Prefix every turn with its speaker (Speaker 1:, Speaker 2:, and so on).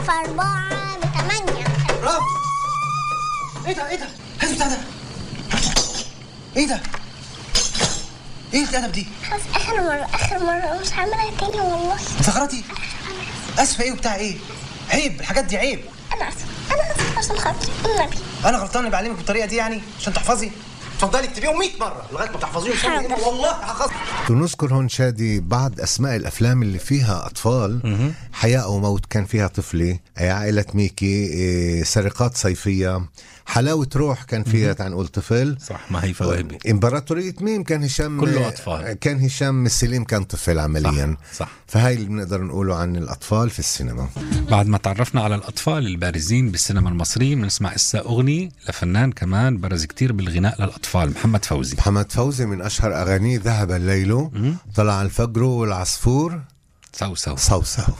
Speaker 1: في أربعة بثمانية
Speaker 2: برافو ايه ده ايه ده هات بتاع ده ايه ده ايه الادب دي
Speaker 1: خلاص آخر مرة آخر مرة مش هعملها تاني والله
Speaker 2: زغرتي اسفه ايه وبتاع ايه عيب الحاجات دي عيب
Speaker 1: أنا آسفة أنا آسفة عشان خاطري النبي
Speaker 2: انا غلطان اللي بعلمك بالطريقه دي يعني عشان تحفظي اتفضلي اكتبيهم 100 مره لغايه ما تحفظيهم
Speaker 1: حاضر.
Speaker 2: والله حفظت
Speaker 3: ونذكر هون شادي بعض اسماء الافلام اللي فيها اطفال حياه وموت كان فيها طفله عائله ميكي إيه، سرقات صيفيه حلاوه روح كان فيها تعال نقول طفل
Speaker 4: صح ما هي فواهبي
Speaker 3: امبراطورية ميم كان هشام
Speaker 4: كله أطفال.
Speaker 3: كان هشام سليم كان طفل عمليا
Speaker 4: صح، صح.
Speaker 3: فهاي اللي بنقدر نقوله عن الاطفال في السينما
Speaker 4: بعد ما تعرفنا على الأطفال البارزين بالسينما المصرية بنسمع إسا أغنية لفنان كمان برز كتير بالغناء للأطفال محمد فوزي
Speaker 3: محمد فوزي من اشهر اغانيه ذهب الليل طلع الفجر والعصفور
Speaker 4: سو سو
Speaker 3: صوصو